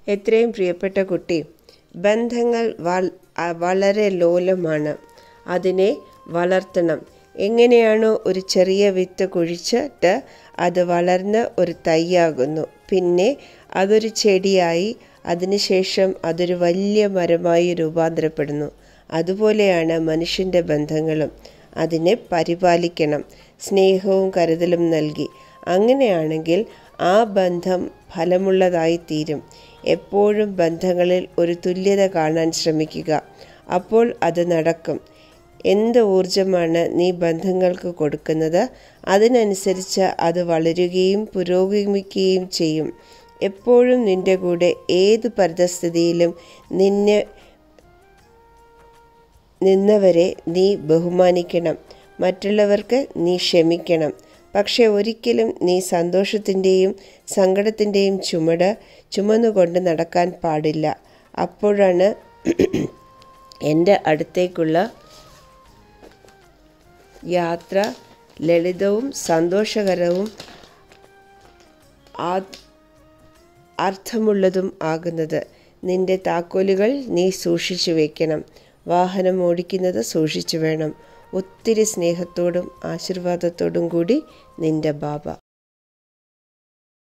എത്രയും പ്രിയപ്പെട്ട കുട്ടി ബന്ധങ്ങൾ വൾ- അ- വളരെ ലോലമാണ് അതിനെ വളർത്തണം എങ്ങനെയാണോ ഒരു ചെറിയ വിത്ത് കുഴിച്ചിട്ട് അത് വളർന്ന് ഒരു തൈയാകുന്നു പിന്നെ അതൊരു ചെടിയായി അതിനുശേഷം അതൊരു വലിയ മരമായി രൂപാന്തരപ്പെടുന്നു അതുപോലെയാണ് മനുഷ്യൻ്റെ ബന്ധങ്ങളും അതിനെ പരിപാലിക്കണം സ്നേഹവും കരുതലും നൽകി അങ്ങനെയാണെങ്കിൽ ആ ബന്ധം ഫലമുള്ളതായി തീരും എപ്പോഴും ബന്ധങ്ങളിൽ ഒരു തുല്യത കാണാൻ ശ്രമിക്കുക അപ്പോൾ അത് നടക്കും എന്ത് ഊർജമാണ് നീ ബന്ധങ്ങൾക്ക് കൊടുക്കുന്നത് അതിനനുസരിച്ച് അത് വളരുകയും പുരോഗമിക്കുകയും ചെയ്യും എപ്പോഴും നിന്റെ കൂടെ ഏത് പരിതസ്ഥിതിയിലും നിന്നെ നിന്നവരെ നീ ബഹുമാനിക്കണം മറ്റുള്ളവർക്ക് നീ ക്ഷമിക്കണം പക്ഷെ ഒരിക്കലും നീ സന്തോഷത്തിൻ്റെയും സങ്കടത്തിൻ്റെയും ചുമട് ചുമന്നുകൊണ്ട് നടക്കാൻ പാടില്ല അപ്പോഴാണ് എൻ്റെ അടുത്തേക്കുള്ള യാത്ര ലളിതവും സന്തോഷകരവും ആ അർത്ഥമുള്ളതും ആകുന്നത് നിന്റെ താക്കോലുകൾ നീ സൂക്ഷിച്ചു വയ്ക്കണം വാഹനം ഓടിക്കുന്നത് സൂക്ഷിച്ചു വേണം ഒത്തിരി സ്നേഹത്തോടും ആശീർവാദത്തോടും കൂടി നിന്റെ ബാബ